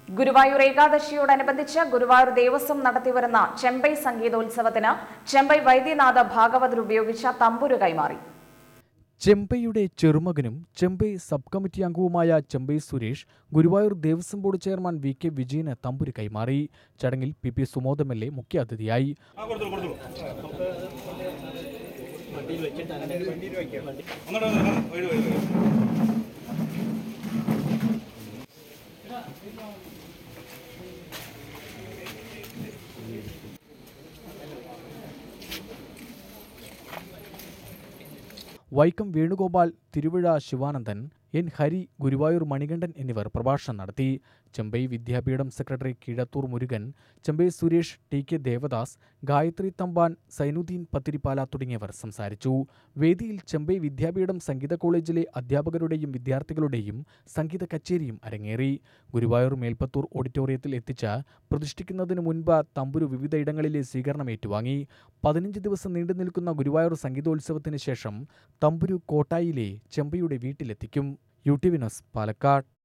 ഗുരുവായൂർ ഏകാദശിയോടനുബന്ധിച്ച് ഗുരുവായൂർ ദേവസ്വം നടത്തിവരുന്ന ചെമ്പൈ സംഗീതോത്സവത്തിന് ചെമ്പൈ വൈദ്യനാഥ ഭാഗവതർ ഉപയോഗിച്ച തമ്പുരു കൈമാറി ചെമ്പൈയുടെ ചെറുമകനും ചെമ്പൈ സബ് കമ്മിറ്റി അംഗവുമായ Chembai Suresh Guruvayur Devaswom board chairman V K വിജയന് തമ്പുരു കൈമാറി ചടങ്ങിൽ P P Sumod M L A മുഖ്യാതിഥിയായി വൈക്കം വേണുഗോപാൽ തിരുവിഴ ശിവാനന്ദൻ എൻ ഹരി ഗുരുവായൂർ മണികണ്ഠൻ എന്നിവർ പ്രഭാഷണം നടത്തി Chembai Vidyapeetham secretary Keezhathur Murugan Chembai Suresh T K Devadas Gayathri Thampan Sainudheen Pathiripala തുടങ്ങിയവർ സംസാരിച്ചു വേദിയിൽ ചെമ്പൈ വിദ്യാപീഠം സംഗീത കോളേജിലെ അധ്യാപകരുടെയും വിദ്യാർത്ഥികളുടെയും സംഗീത കച്ചേരിയും അരങ്ങേറി ഗുരുവായൂർ മേൽപ്പത്തൂർ ഓഡിറ്റോറിയത്തിൽ എത്തിച്ച് പ്രതിഷ്ഠിക്കുന്നതിന് മുൻപ് തമ്പുരു വിവിധയിടങ്ങളിലെ സ്വീകരണം ഏറ്റുവാങ്ങി പതിനഞ്ച് ദിവസം നീണ്ടു നിൽക്കുന്ന ഗുരുവായൂർ സംഗീതോത്സവത്തിന് ശേഷം തമ്പുരു കോട്ടായിലെ ചെമ്പൈയുടെ വീട്ടിലെത്തിക്കും U T V news Palakkad